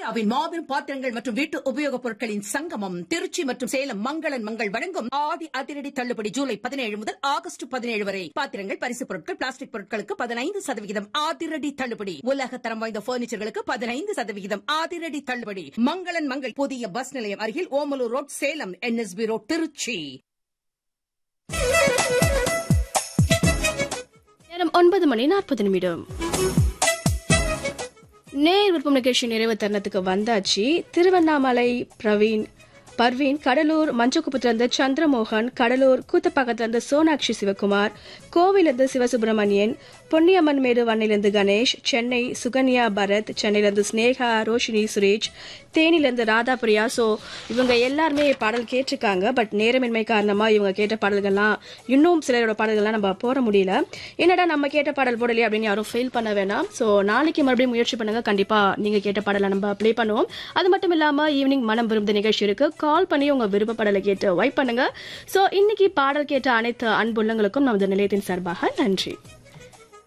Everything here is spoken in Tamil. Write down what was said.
இந்தியாவின் மாபெரும் பாத்திரங்கள் மற்றும் வீட்டு உபயோகப் பொருட்களின் சங்கமம் திருச்சி மற்றும் சேலம் மங்களன் மங்கள் வழங்கும் ஆடி அதிரடி தள்ளுபடி ஜூலை பதினேழு முதல் ஆகஸ்ட் பதினேழு வரை பாத்திரங்கள் பரிசு பொருட்கள் பிளாஸ்டிக் பொருட்களுக்கு பதினைந்து சதவிகிதம் அதிரடி தள்ளுபடி உலக தரம் வாய்ந்த பர்னிச்சர்களுக்கு பதினைந்து சதவிகிதம் அதிரடி தள்ளுபடி மங்களன் மங்கள் புதிய பஸ் நிலையம் அருகில் Omalur road Salem NSB road Trichy நேரம் ஒன்பது மணி நாற்பது நிமிடம் நேர் விருப்பம் நிகழ்ச்சி நிறைவு தருணத்துக்கு வந்தாச்சு திருவண்ணாமலை பிரவீன் பர்வீன் கடலூர் மஞ்சக்குப்பத்திலிருந்து சந்திரமோகன் கடலூர் கூத்தப்பாக்கத்திலிருந்து சோனாட்சி சிவகுமார் கோவிலிருந்து சிவசுப்பிரமணியன் பொன்னியம்மன் மேடு வண்ணிலிருந்து கணேஷ் சென்னை சுகன்யா பரத் சென்னையிலிருந்து ஸ்னேகா ரோஷினி சுரேஷ் தேனிலிருந்து ராதா பிரியா ஸோ இவங்க எல்லாருமே பாடல் கேட்டிருக்காங்க பட் நேரமின்மை காரணமா இவங்க கேட்ட பாடல்கள்லாம் இன்னும் சிலரோட பாடல்கள்லாம் நம்ம போட முடியல என்னடா நம்ம கேட்ட பாடல் போடலையே அப்படின்னு யாரும் ஃபீல் பண்ண வேணாம் ஸோ நாளைக்கு மறுபடியும் முயற்சி பண்ணுங்க கண்டிப்பா நீங்க கேட்ட பாடலை நம்ம ப்ளே பண்ணுவோம் அது மட்டும் இல்லாம ஈவினிங் மனம் விரும்புத நிகழ்ச்சி இருக்கு கால் பண்ணி உங்க விருப்ப பாடலை கேட்டு வைப் பண்ணுங்க ஸோ இன்னைக்கு பாடல் கேட்ட அனைத்து அன்புள்ளங்களுக்கும் நமது நிலையத்தின் சார்பாக நன்றி